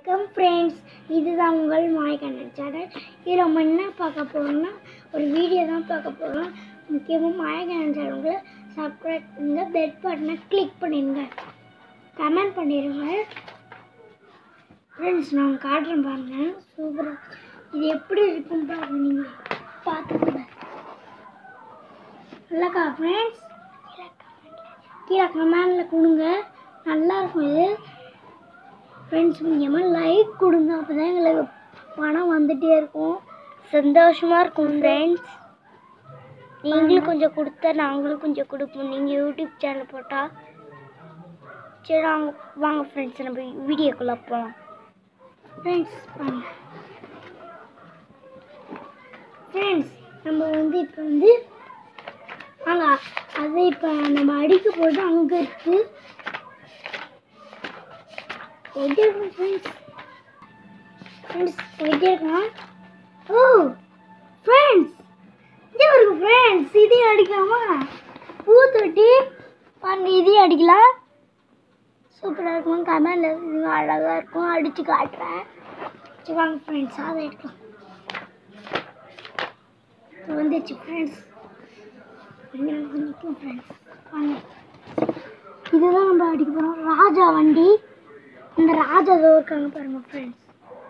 வணக்கம் ஃப்ரெண்ட்ஸ் இதுதான் உங்கள் மாயக்கண்ணன் சேனல் இதில் நம்ம என்ன பார்க்க போகிறோம்னா ஒரு வீடியோ தான் பார்க்க போகிறோம் முக்கியமாக மாயக்கண்ணன் சேனலுக்கு சப்ஸ்கிரைப் பண்ணுங்க பெல் பட்டனை கிளிக் பண்ணிடுங்க கமெண்ட் பண்ணிடுங்க ஃப்ரெண்ட்ஸ் நான் காட்டுறேன் பாருங்க சூப்பராக இது எப்படி இருக்கும் பாருங்க நீங்கள் பார்த்துக்கோங்க இல்லைக்கா ஃப்ரெண்ட்ஸ் கீழே கமெண்டில் கொடுங்க நல்லா இருக்கும் இது ஃப்ரெண்ட்ஸ் முக்கியமாக லைக் கொடுங்க அப்போ தான் எங்களுக்கு பணம் வந்துட்டே இருக்கும் சந்தோஷமாக இருக்கும் ஃப்ரெண்ட்ஸ் நீங்களும் கொஞ்சம் கொடுத்தா நாங்களும் கொஞ்சம் கொடுப்போம் நீங்கள் யூடியூப் சேனல் போட்டால் சரி வாங்க வாங்க ஃப்ரெண்ட்ஸ் நம்ம வீடியோக்குள்ளே போகலாம் ஃப்ரெண்ட்ஸ் வாங்க ஃப்ரெண்ட்ஸ் நம்ம வந்து இப்போ வந்து வாங்க அது இப்போ நம்ம அடிக்க போட்டு அங்கே இருக்குது எங்கே இருக்கும் ஃப்ரெண்ட்ஸ் ஃப்ரெண்ட்ஸ் போயிட்டே இருக்கலாம் ஓ ஃப்ரெண்ட்ஸ் இதே இருக்கு ஃப்ரெண்ட்ஸ் இதையும் அடிக்கலாமா பூ தொட்டி பாருங்க இதையும் அடிக்கலாம் சூப்பராக இருக்கும் கமெண்டில் இது அழகாக இருக்கும் அடித்து காட்டுறேன் சரி வாங்க ஃப்ரெண்ட்ஸ் அதை எடுக்கலாம் இப்போ வந்துச்சு ஃப்ரெண்ட்ஸ் நிற்கும் ஃப்ரெண்ட்ஸ் வாங்க இதுதான் நம்ம அடிக்க போகிறோம் ராஜா வண்டி இந்த ராஜா ஏதோ இருக்காங்க பாருங்க ஃப்ரெண்ட்ஸ்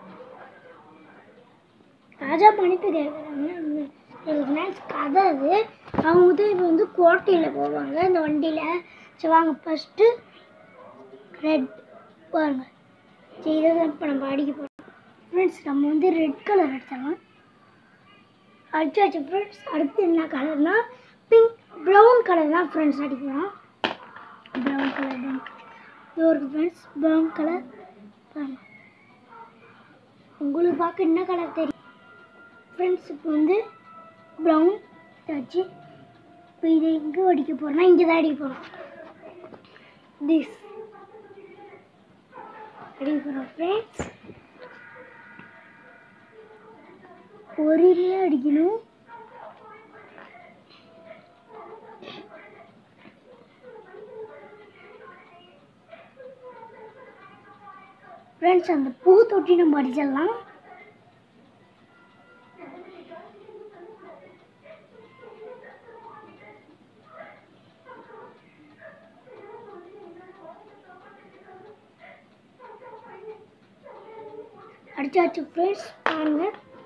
ராஜா மன்னிப்பு கேட்குறாங்க ஃப்ரெண்ட்ஸ் கதை அது அவங்க தான் இப்போ வந்து கோட்டையில் போவாங்க இந்த வண்டியில் சரி வாங்க ஃபஸ்ட்டு ரெட் பாருங்க சரி இதை தான் இப்போ நம்ம அடிக்க போகிறோம் ஃப்ரெண்ட்ஸ் நம்ம வந்து ரெட் கலர் எடுத்துடலாம் அடிச்சாச்சு ஃப்ரெண்ட்ஸ் அடுத்து என்ன கலர்னா பிங்க் ப்ரௌன் கலர் தான் ஃப்ரெண்ட்ஸ் அடிக்கிறோம் ப்ரௌன் கலர் ப்ரௌன் இது ஒரு ஃப்ரெண்ட்ஸ் ப்ரௌன் கலர் பாருங்க உங்களுக்கு பார்க்க என்ன கலர் தெரியும் ஃப்ரெண்ட்ஸ் இப்போ வந்து ப்ரௌன் வச்சு இப்போ இதை எங்கே அடிக்க போகிறோம்னா இங்கே தான் அடிக்க போகிறோம் திஸ் அடிக்க போகிறோம் ஃப்ரெண்ட்ஸ் பொறுமையாக அடிக்கணும் ஃப்ரெண்ட்ஸ் அந்த பூ தொட்டி நம்ம அடிச்சிடலாம் அடிச்சாச்சு ஃப்ரெண்ட்ஸ் பாருங்க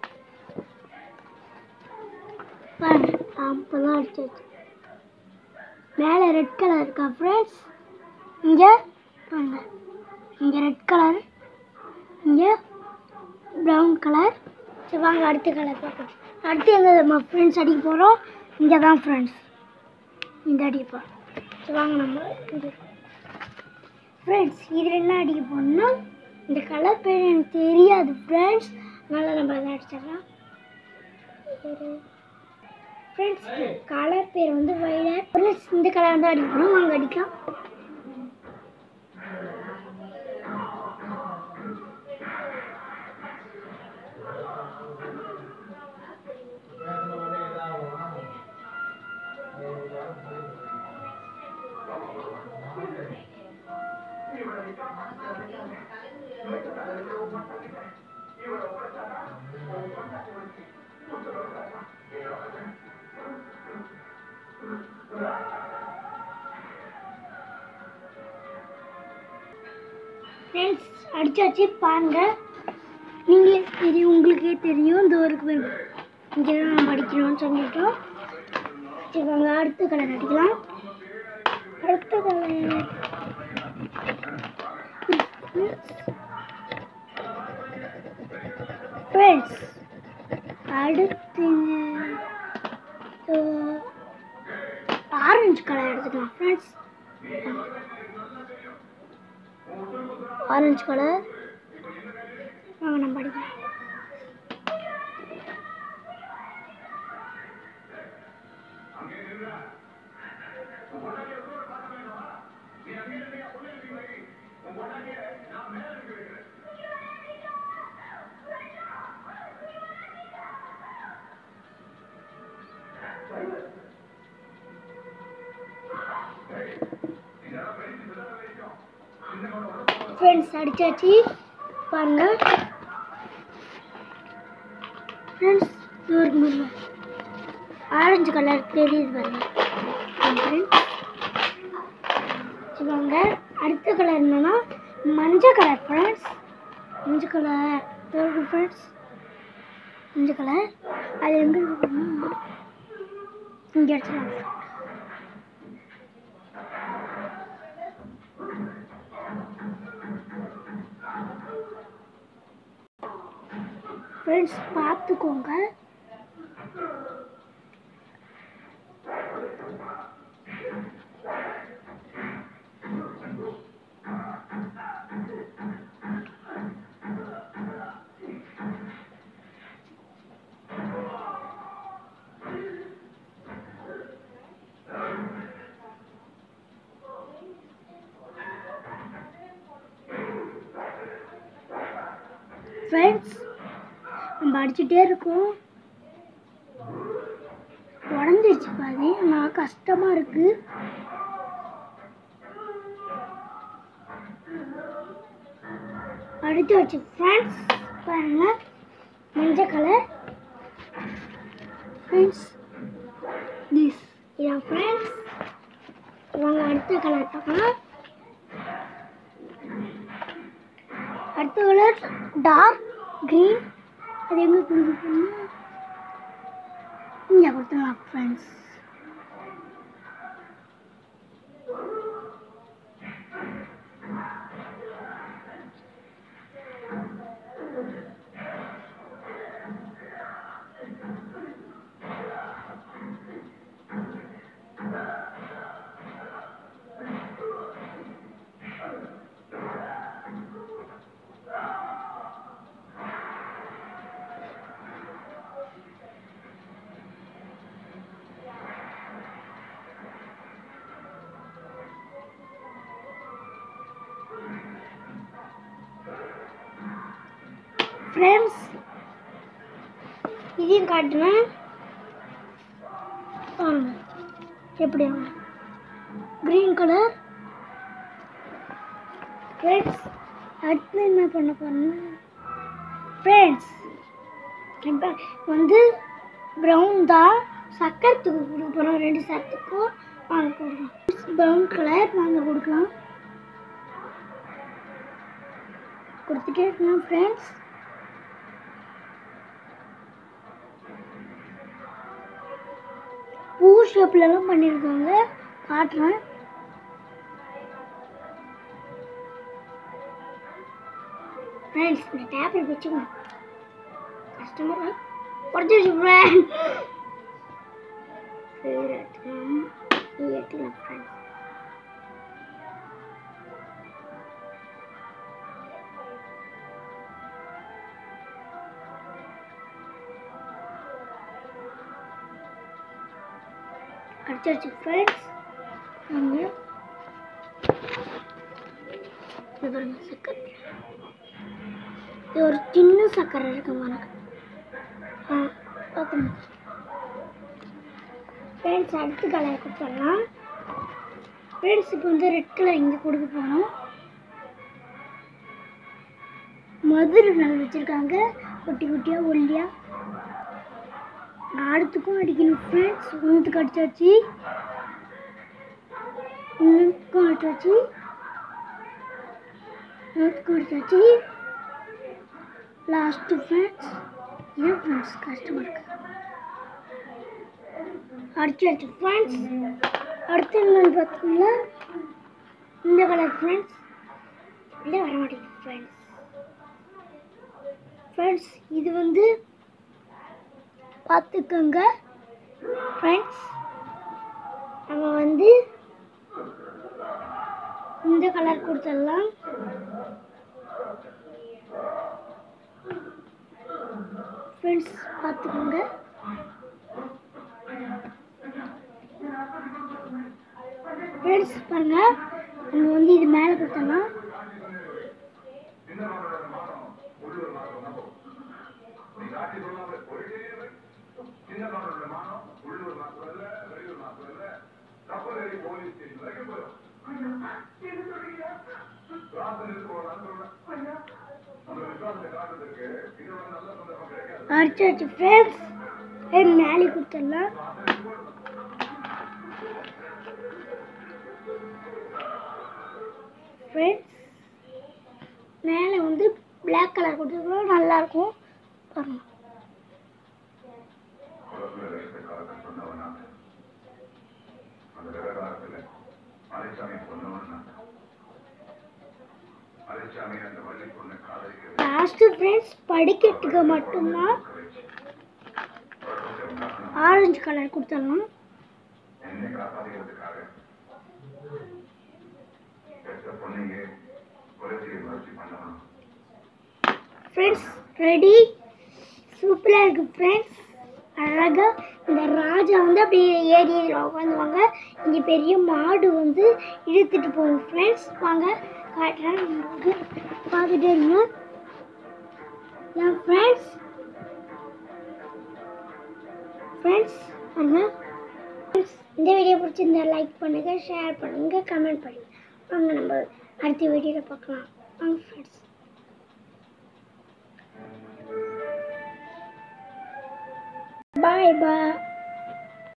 பாருங்க அப்போதான் அடிச்சாச்சு மேலே ரெட் கலர் இருக்கா ஃப்ரெண்ட்ஸ் இங்கே பாருங்க இங்கே ரெட் கலர் இங்கே ப்ரௌன் கலர் சரி வாங்க அடுத்த கலர் பார்க்கலாம் அடுத்து எங்கே நம்ம ஃப்ரெண்ட்ஸ் அடிக்க போகிறோம் இங்கே தான் ஃப்ரெண்ட்ஸ் இந்த அடிக்க போகிறோம் சரி வாங்க நம்ம இது ஃப்ரெண்ட்ஸ் இதில் என்ன அடிக்க போகணும்னா இந்த கலர் பேர் எனக்கு தெரியாது ஃப்ரெண்ட்ஸ் அதனால் நம்ம அதை அடிச்சிடலாம் ஃப்ரெண்ட்ஸ் கலர் பேர் வந்து வைலட் ஃப்ரெண்ட்ஸ் இந்த கலர் தான் அடிக்கணும் வாங்க அடிக்கலாம் ஃப்ரெண்ட்ஸ் அடிச்சாச்சு பாருங்க நீங்களே தெரியும் உங்களுக்கே தெரியும் இந்த ஒரு இங்கே தான் நம்ம அடிக்கணும்னு சொல்லிட்டோம் சரி வாங்க அடுத்த கலர் அடிக்கலாம் அடுத்த கலர் ஃப்ரெண்ட்ஸ் அடுத்து ஆரஞ்சு கலர் எடுத்துக்கலாம் ஃப்ரெண்ட்ஸ் ஆரஞ்சு கலர் வாங்க நம்ம படிக்கலாம் ஃப்ரெண்ட்ஸ் அடிச்சாச்சு பாருங்க ஃப்ரெண்ட்ஸ் இது ஒரு முருங்க ஆரஞ்சு கலர் தெரியுது பாருங்க ஃப்ரெண்ட்ஸ் சொல்லுவாங்க அடுத்த கலர் என்னன்னா மஞ்சள் கலர் ஃப்ரெண்ட்ஸ் மஞ்சள் கலர் இருக்கு ஃப்ரெண்ட்ஸ் மஞ்சள் கலர் அது எங்கே இருக்குன்னா இங்கே எடுத்துக்கலாம் ஃப்ரெண்ட்ஸ் பார்த்துக்கோங்க ஃப்ரெண்ட்ஸ் நம்ம அடிச்சுட்டே இருக்கோம் உடஞ்சிருச்சு பாதி நான் கஷ்டமாக இருக்கு அடிச்சு வச்சு ஃப்ரெண்ட்ஸ் பாருங்க மஞ்சள் கலர் ஃப்ரெண்ட்ஸ் திஸ் இதான் ஃப்ரெண்ட்ஸ் வாங்க அடுத்த கலர் பார்க்கலாம் அடுத்த கலர் டார்க் க்ரீன் அது எங்கே கொடுக்கணும்னா இங்கே கொடுத்துடலாம் ஃப்ரெண்ட்ஸ் ஃப்ரெண்ட்ஸ் இதையும் காட்டுறேன் பாருங்க எப்படி க்ரீன் கலர் ஃப்ரெண்ட்ஸ் அடுத்து என்ன பண்ண போறேன்னா ஃப்ரெண்ட்ஸ் இப்போ வந்து ப்ரௌன் தான் சக்கரத்துக்கு கொடுக்க போகிறோம் ரெண்டு சத்துக்கும் வாங்க கொடுக்கலாம் ப்ரௌன் கலர் வாங்க கொடுக்கலாம் கொடுத்துட்டே இருக்கலாம் ஃப்ரெண்ட்ஸ் பூ ஷேப்லலாம் பண்ணியிருக்காங்க காட்டுறேன் ஃப்ரெண்ட்ஸ் இந்த டேப்லெட் வச்சுக்கோங்க கஸ்டமர் உடச்சிருச்சு ஃப்ரெண்ட் சரி எடுத்துக்கலாம் இது எடுத்துக்கலாம் ஃப்ரெண்ட்ஸ் அடிச்சாச்சு ஃப்ரெண்ட்ஸ் வாங்க இது பாருங்க சக்கரை இது ஒரு சின்ன சக்கரை இருக்கு பாருங்க ஆ பார்க்கணும் ஃப்ரெண்ட்ஸ் அடுத்த கலர் கொடுத்துடலாம் ஃப்ரெண்ட்ஸ் இப்போ வந்து ரெட் கலர் இங்கே கொடுக்க போகிறோம் மதுரை நல் வச்சுருக்காங்க குட்டி குட்டியாக ஒல்லியாக நாலுத்துக்கும் அடிக்கணும் ஃப்ரெண்ட்ஸ் ஒன்றுத்துக்கு அடிச்சாச்சு ஒன்றுக்கும் அடிச்சாச்சு ஒன்றுத்துக்கும் அடிச்சாச்சு லாஸ்ட்டு ஃப்ரெண்ட்ஸ் ஏன் ஃப்ரெண்ட்ஸ் கஷ்டமாக இருக்கு அடிச்சாச்சு ஃப்ரெண்ட்ஸ் அடுத்து என்னன்னு பார்த்தீங்கன்னா இந்த கலர் ஃப்ரெண்ட்ஸ் இல்லை வர மாட்டேங்குது ஃப்ரெண்ட்ஸ் ஃப்ரெண்ட்ஸ் இது வந்து பார்த்துக்கோங்க ஃப்ரெண்ட்ஸ் நம்ம வந்து இந்த கலர் கொடுத்துடலாம் ஃப்ரெண்ட்ஸ் பார்த்துக்கோங்க ஃப்ரெண்ட்ஸ் பாருங்க நம்ம வந்து இது மேலே கொடுத்தோம்னா அடிச்சாச்சு ஃப்ரெண்ட்ஸ் மேலே கொடுத்துடலாம் ஃப்ரெண்ட்ஸ் மேலே வந்து பிளாக் கலர் கொடுத்துருக்கோம் நல்லாயிருக்கும் பாருங்க லாஸ்ட்டு ஃப்ரெண்ட்ஸ் படிக்கட்டுக்கு மட்டும்தான் ஆரஞ்சு கலர் கொடுத்துடலாம் ஃப்ரெண்ட்ஸ் ரெடி சூப்பராக இருக்குது ஃப்ரெண்ட்ஸ் அழகாக இந்த ராஜா வந்து அப்படியே ஏறி உட்காந்துவாங்க இங்கே பெரிய மாடு வந்து இழுத்துட்டு போகும் ஃப்ரெண்ட்ஸ் வாங்க காட்டுறேன் உங்களுக்கு பார்த்துட்டே இருங்க என் ஃப்ரெண்ட்ஸ் ஃப்ரெண்ட்ஸ் பாருங்க Friends, இந்த வீடியோ பிடிச்சிருந்தா லைக் பண்ணுங்க ஷேர் பண்ணுங்க கமெண்ட் பண்ணுங்க வாங்க நம்ம அடுத்த வீடியோவில் பார்க்கலாம் வாங்க ஃப்ரெண்ட்ஸ் பாய் பாய்